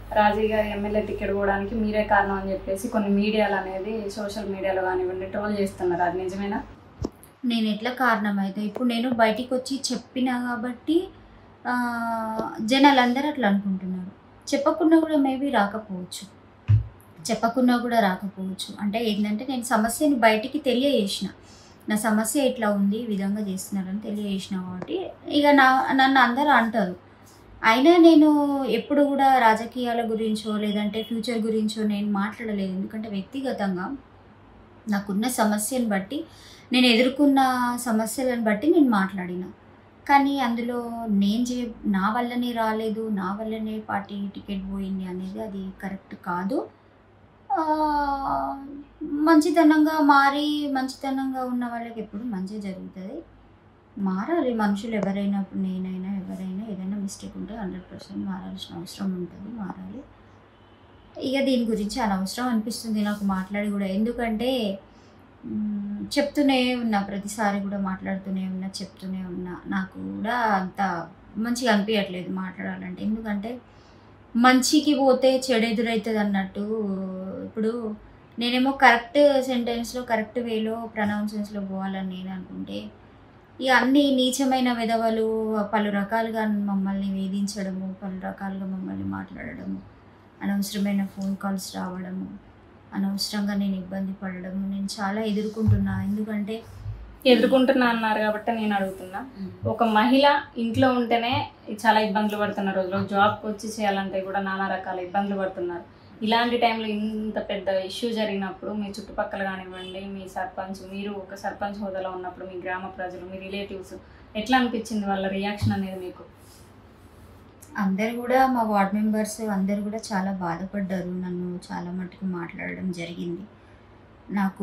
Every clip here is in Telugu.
రాజీ గారి ఎమ్మెల్యే టికెట్ పోవడానికి మీరే కారణం అని చెప్పేసి కొన్ని మీడియాలు అనేది సోషల్ మీడియాలో కానివ్వండి ట్రోల్ చేస్తున్నారు అది నిజమేనా నేను ఎట్లా కారణమైతే ఇప్పుడు నేను బయటికి వచ్చి చెప్పినా కాబట్టి ఆ, జనాలందరూ అట్లా అనుకుంటున్నారు చెప్పకుండా కూడా మేబీ రాకపోవచ్చు చెప్పకుండా కూడా రాకపోవచ్చు అంటే ఏంటంటే నేను సమస్యని బయటికి తెలియజేసిన నా సమస్య ఇట్లా ఉంది ఈ విధంగా చేస్తున్నారని తెలియజేసిన కాబట్టి ఇక నా నన్ను అందరూ అంటారు అయినా నేను ఎప్పుడు కూడా రాజకీయాల గురించో లేదంటే ఫ్యూచర్ గురించో నేను మాట్లాడలేదు ఎందుకంటే వ్యక్తిగతంగా నాకున్న సమస్యను బట్టి నేను ఎదుర్కొన్న సమస్యలను బట్టి నేను మాట్లాడిన కానీ అందులో నేను చే నా వల్లనే రాలేదు నా వల్లనే పార్టీ టికెట్ పోయింది అనేది అది కరెక్ట్ కాదు ఆ, మంచితనంగా మారి మంచితనంగా ఉన్న వాళ్ళకి ఎప్పుడు మంచి జరుగుతుంది మారాలి మనుషులు ఎవరైనా ఇప్పుడు నేనైనా ఎవరైనా ఏదైనా మిస్టేక్ ఉంటే హండ్రెడ్ పర్సెంట్ మారాల్సిన అవసరం ఉంటుంది మారాలి ఇక దీని గురించి అనవసరం అనిపిస్తుంది నాకు మాట్లాడి కూడా ఎందుకంటే మ్, చెప్తూనే ఉన్నా ప్రతిసారి కూడా మాట్లాడుతూనే ఉన్నా చెప్తూనే ఉన్నా నాకు కూడా అంత మంచిగా అనిపించట్లేదు మాట్లాడాలంటే ఎందుకంటే మంచికి పోతే చెడు ఎదురవుతుంది అన్నట్టు ఇప్పుడు నేనేమో కరెక్ట్ సెంటెన్స్లో కరెక్ట్ వేలో ప్రొనౌన్సెన్స్లో పోవాలని నేను అనుకుంటే ఇక అన్ని నీచమైన విధవలు పలు రకాలుగా మమ్మల్ని వేధించడము పలు రకాలుగా మమ్మల్ని మాట్లాడడము అనవసరమైన ఫోన్ కాల్స్ రావడము అనవసరంగా నేను ఇబ్బంది పడడము నేను చాలా ఎదుర్కొంటున్నా ఎందుకంటే ఎదుర్కొంటున్నా అన్నారు కాబట్టి నేను అడుగుతున్నా ఒక మహిళ ఇంట్లో ఉంటేనే చాలా ఇబ్బందులు పడుతున్న రోజులు జాబ్కి వచ్చి చేయాలంటే కూడా నానా రకాల ఇబ్బందులు పడుతున్నారు ఇలాంటి టైంలో ఇంత పెద్ద ఇష్యూ జరిగినప్పుడు మీ చుట్టుపక్కల కానివ్వండి మీ సర్పంచ్ మీరు ఒక సర్పంచ్ హోదాలో ఉన్నప్పుడు మీ గ్రామ ప్రజలు మీ రిలేటివ్స్ ఎట్లా అనిపించింది వాళ్ళ రియాక్షన్ అనేది మీకు అందరు కూడా మా వార్డ్ మెంబర్స్ అందరు కూడా చాలా బాధపడ్డారు నన్ను చాలా మటుకు మాట్లాడడం జరిగింది నాకు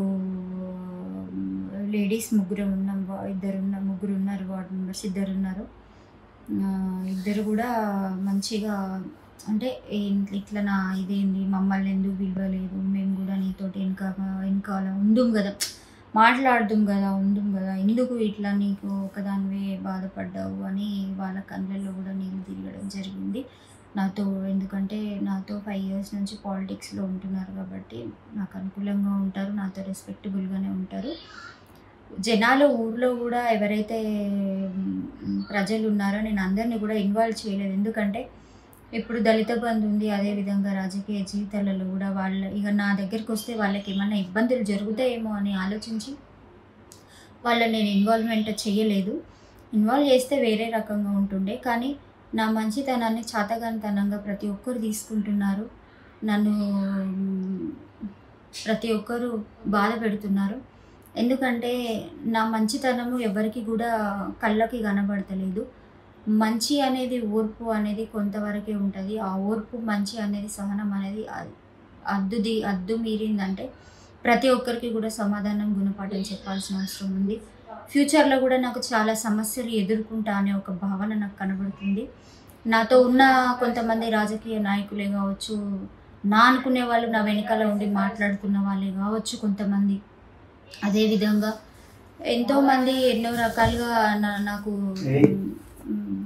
లేడీస్ ముగ్గురు ఉన్నాం వా- ఇద్దరు ఉన్న ముగ్గురు ఉన్నారు వార్డ్ మెంబర్స్ ఇద్దరు ఉన్నారు ఆ, ఇద్దరు కూడా మంచిగా అంటే ఏం- ఇట్లా నా ఇదేంది మమ్మల్ని ఎందుకు పిలవలేదు మేము కూడా నీతోటి వెనక వెనకాల ఉందుం కదా మాట్లాడుదాం కదా ఉందుం కదా ఎందుకు ఇట్లా నీకు ఒకదానివే బాధపడ్డావు అని వాళ్ళ కళ్ళల్లో కూడా నీళ్ళు తిరగడం జరిగింది నాతో ఎందుకంటే నాతో ఫైవ్ ఇయర్స్ నుంచి పాలిటిక్స్లో ఉంటున్నారు కాబట్టి నాకు అనుకూలంగా ఉంటారు నాతో రెస్పెక్టబుల్గానే ఉంటారు జనాలు ఊర్లో కూడా ఎవరైతే మ్, ప్రజలు ఉన్నారో నేను అందరినీ కూడా ఇన్వాల్వ్ చేయలేదు ఎందుకంటే ఇప్పుడు దళిత బంధు ఉంది అదేవిధంగా రాజకీయ జీవితాలలో కూడా వాళ్ళ ఇక నా దగ్గరికి వస్తే వాళ్ళకి ఏమైనా ఇబ్బందులు జరుగుతాయేమో అని ఆలోచించి వాళ్ళని నేను ఇన్వాల్వ్మెంట్ చేయలేదు ఇన్వాల్వ్ చేస్తే వేరే రకంగా ఉంటుండే కానీ నా మంచితనాన్ని చాతగానితనంగా ప్రతి ఒక్కరు తీసుకుంటున్నారు నన్ను మ్, ప్రతి ఒక్కరు బాధ పెడుతున్నారు ఎందుకంటే నా మంచితనము ఎవరికి కూడా కళ్ళకి కనబడతలేదు మంచి అనేది ఓర్పు అనేది కొంతవరకే ఉంటుంది ఆ ఓర్పు మంచి అనేది సహనం అనేది అ- అద్దుది అద్దు మీరిందంటే ప్రతి ఒక్కరికి కూడా సమాధానం గుణపాఠం చెప్పాల్సిన అవసరం ఉంది ఫ్యూచర్లో కూడా నాకు చాలా సమస్యలు ఎదుర్కొంటా అనే ఒక భావన నాకు కనబడుతుంది నాతో ఉన్న కొంతమంది రాజకీయ నాయకులే కావచ్చు నా అనుకునే వాళ్ళు నా వెనకాల ఉండి మాట్లాడుతున్న వాళ్ళే కావచ్చు కొంతమంది అదేవిధంగా ఎంతోమంది ఎన్నో రకాలుగా నా- నాకు మ్,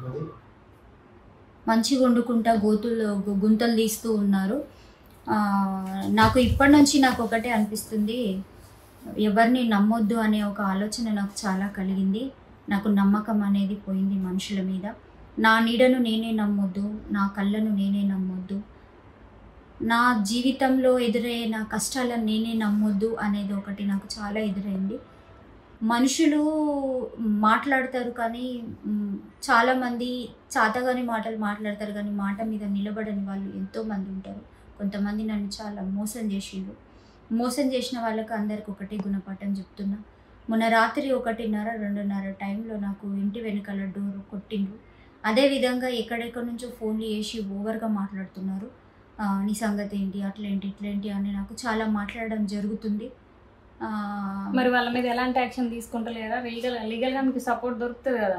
మంచిగా వండుకుంటా గోతులు గు- గుంతలు తీస్తూ ఉన్నారు ఆ, నాకు ఇప్పటి నుంచి నాకు ఒకటే అనిపిస్తుంది ఎవరిని నమ్మొద్దు అనే ఒక ఆలోచన నాకు చాలా కలిగింది నాకు నమ్మకం అనేది పోయింది మనుషుల మీద నా నీడను నేనే నమ్మొద్దు నా కళ్ళను నేనే నమ్మొద్దు నా జీవితంలో ఎదురయ్యే నా కష్టాలను నేనే నమ్మొద్దు అనేది ఒకటి నాకు చాలా ఎదురైంది మనుషులు మాట్లాడతారు కానీ మ్, చాలామంది చాతగాని మాటలు మాట్లాడతారు కానీ మాట మీద నిలబడని వాళ్ళు ఎంతోమంది ఉంటారు కొంతమంది నన్ను చాలా మోసం చేసిండ్రు మోసం చేసిన వాళ్ళకి అందరికి ఒకటే గుణపాఠం చెప్తున్నా మొన్న రాత్రి ఒకటిన్నర రెండున్నర టైంలో నాకు ఇంటి వెనకాల డోర్ కొట్టిండ్రు అదేవిధంగా ఎక్కడెక్కడి నుంచో ఫోన్లు చేసి ఓవర్గా మాట్లాడుతున్నారు ఆ, నీ సంగతి ఏంటి అట్లేంటి ఇట్లేంటి అని నాకు చాలా మాట్లాడడం జరుగుతుంది ఆ, మరి వాళ్ళ మీద ఎలాంటి యాక్షన్ తీసుకుంటలేరా లీగల్ లీగల్గా మీకు సపోర్ట్ దొరుకుతుంది కదా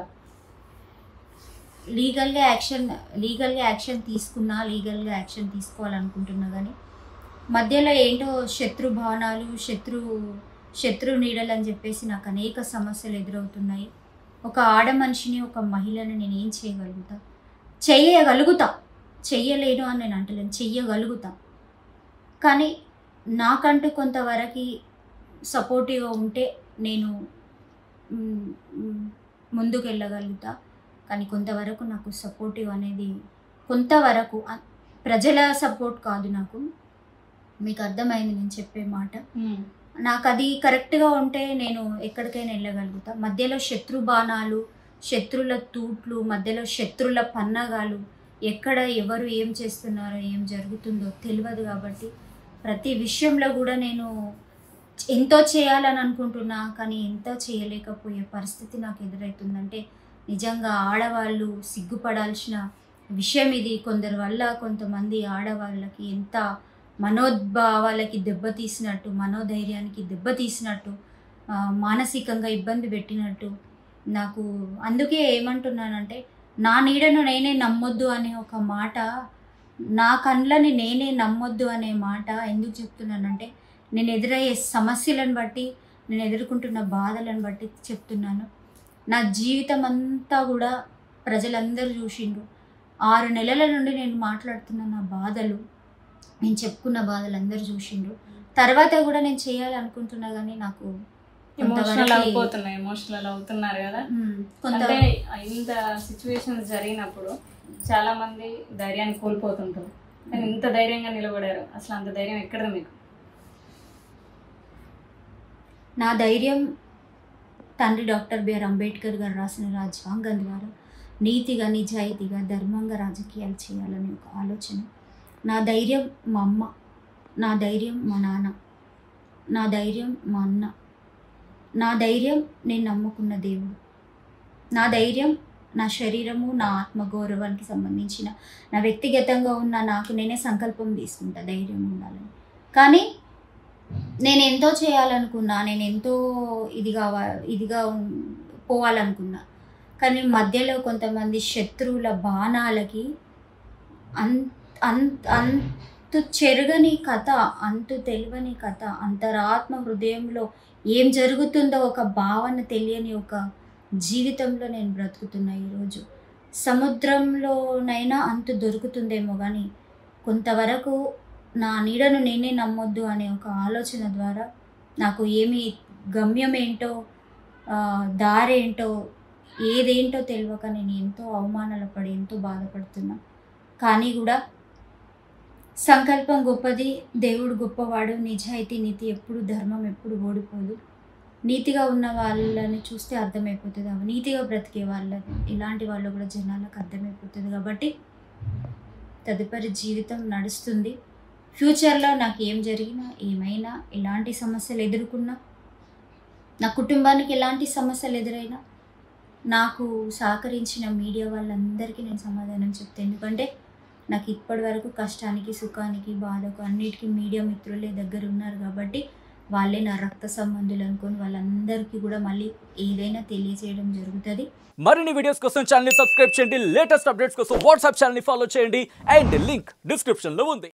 లీగల్గా యాక్షన్ లీగల్గా యాక్షన్ తీసుకున్నా లీగల్గా యాక్షన్ తీసుకోవాలనుకుంటున్నా కానీ మధ్యలో ఏంటో శత్రు భావనాలు శత్రు శత్రు నీడలు అని చెప్పేసి నాకు అనేక సమస్యలు ఎదురవుతున్నాయి ఒక ఆడ మనిషిని ఒక మహిళని నేను ఏం చేయగలుగుతా చేయగలుగుతా చెయ్యలేను అని నేను అంటలేను చెయ్యగలుగుతా కానీ నాకంటూ కొంతవరకు సపోర్టివ్గా ఉంటే నేను మ్, మ్, ముందుకు వెళ్ళగలుగుతా కానీ కొంతవరకు నాకు సపోర్టివ్ అనేది కొంతవరకు అ- ప్రజల సపోర్ట్ కాదు నాకు మీకు అర్థమైంది నేను చెప్పే మాట ఉమ్. నాకు అది కరెక్ట్గా ఉంటే నేను ఎక్కడికైనా వెళ్ళగలుగుతా మధ్యలో శత్రు బాణాలు శత్రుల తూట్లు మధ్యలో శత్రుల పన్నగాలు ఎక్కడ ఎవరు ఏం చేస్తున్నారో ఏం జరుగుతుందో తెలియదు కాబట్టి ప్రతి విషయంలో కూడా నేను ఎంతో చేయాలని అనుకుంటున్నా కానీ ఎంతో చేయలేకపోయే పరిస్థితి నాకు ఎదురవుతుందంటే నిజంగా ఆడవాళ్ళు సిగ్గుపడాల్సిన విషయం ఇది కొందరి వల్ల కొంతమంది ఆడవాళ్ళకి ఎంత మనోద్భావాలకి దెబ్బతీసినట్టు మనోధైర్యానికి దెబ్బతీసినట్టు ఆ, మానసికంగా ఇబ్బంది పెట్టినట్టు నాకు అందుకే ఏమంటున్నానంటే నా నీడను నేనే నమ్మొద్దు అనే ఒక మాట నా కళ్ళని నేనే నమ్మొద్దు అనే మాట ఎందుకు చెప్తున్నానంటే నేను ఎదురయ్యే సమస్యలను బట్టి నేను ఎదుర్కొంటున్న బాధలను బట్టి చెప్తున్నాను నా జీవితం అంతా కూడా ప్రజలందరూ చూసిండ్రు ఆరు నెలల నుండి నేను మాట్లాడుతున్న నా బాధలు నేను చెప్పుకున్న బాధలు అందరూ చూసిండ్రు తర్వాత కూడా నేను చేయాలనుకుంటున్నా కానీ నాకు ఎమోషనల్ కొంతవరకు- అయిపోతున్నాయి ఎమోషనల్ అవుతున్నారు కదా ఉమ్, కొంత అంటే ఇంత సిచ్యువేషన్స్ జరిగినప్పుడు చాలా మంది ధైర్యాన్ని కోల్పోతుంటారు కానీ ఇంత ధైర్యంగా నిలబడారు అసలు అంత ధైర్యం ఎక్కడ మీకు నా ధైర్యం తండ్రి డాక్టర్ బిఆర్ అంబేద్కర్ గారు రాసిన రాజ్యాంగం ద్వారా నీతిగా నిజాయితీగా ధర్మంగా రాజకీయాలు చేయాలనే ఒక ఆలోచన నా ధైర్యం మా అమ్మ నా ధైర్యం మా నాన్న నా ధైర్యం మా అన్న నా ధైర్యం నేను నమ్ముకున్న దేవుడు నా ధైర్యం నా శరీరము నా ఆత్మగౌరవానికి సంబంధించిన నా వ్యక్తిగతంగా ఉన్న నాకు నేనే సంకల్పం తీసుకుంటా ధైర్యం ఉండాలని కానీ నేను ఎంతో చేయాలనుకున్నా నేను ఎంతో ఇదిగా వా- ఇదిగా ఉన్- పోవాలనుకున్నా కానీ మధ్యలో కొంతమంది శత్రువుల బాణాలకి అంత అంత అంతు చెరగని కథ అంతు తెలియని కథ అంతరాత్మ హృదయంలో ఏం జరుగుతుందో ఒక భావన తెలియని ఒక జీవితంలో నేను బ్రతుకుతున్నా ఈరోజు సముద్రంలోనైనా అంతు దొరుకుతుందేమో కానీ కొంతవరకు నా నీడను నేనే నమ్మొద్దు అనే ఒక ఆలోచన ద్వారా నాకు ఏమి గమ్యం ఏంటో ఆ, దారేంటో ఏదేంటో తెలియక నేను ఎంతో అవమానాలు పడి ఎంతో బాధపడుతున్నా కానీ కూడా సంకల్పం గొప్పది దేవుడు గొప్పవాడు నిజాయితీ నీతి ఎప్పుడు ధర్మం ఎప్పుడు ఓడిపోదు నీతిగా ఉన్న వాళ్ళని చూస్తే అర్థమైపోతుంది అవి నీతిగా బ్రతికే వాళ్ళ ఇలాంటి వాళ్ళు కూడా జనాలకు అర్థమైపోతుంది కాబట్టి తదుపరి జీవితం నడుస్తుంది ఫ్యూచర్లో నాకు ఏం జరిగినా ఏమైనా ఎలాంటి సమస్యలు ఎదుర్కొన్నా నా కుటుంబానికి ఎలాంటి సమస్యలు ఎదురైనా నాకు సహకరించిన మీడియా వాళ్ళందరికీ నేను సమాధానం చెప్తాను ఎందుకంటే నాకు ఇప్పటి వరకు కష్టానికి సుఖానికి బాధకు అన్నిటికీ మీడియా మిత్రులే దగ్గర ఉన్నారు కాబట్టి వాళ్ళే నా రక్త సంబంధులు అనుకొని వాళ్ళందరికీ కూడా మళ్ళీ ఏదైనా తెలియజేయడం జరుగుతుంది మరిన్ని వీడియోస్ కోసం ఛానల్ ని సబ్స్క్రైబ్ చేయండి లేటెస్ట్ అప్డేట్స్ కోసం వాట్సాప్ ఛానల్ ని ఫాలో చేయండి అండ్ లింక్ డిస్క్రిప్షన్ లో ఉంది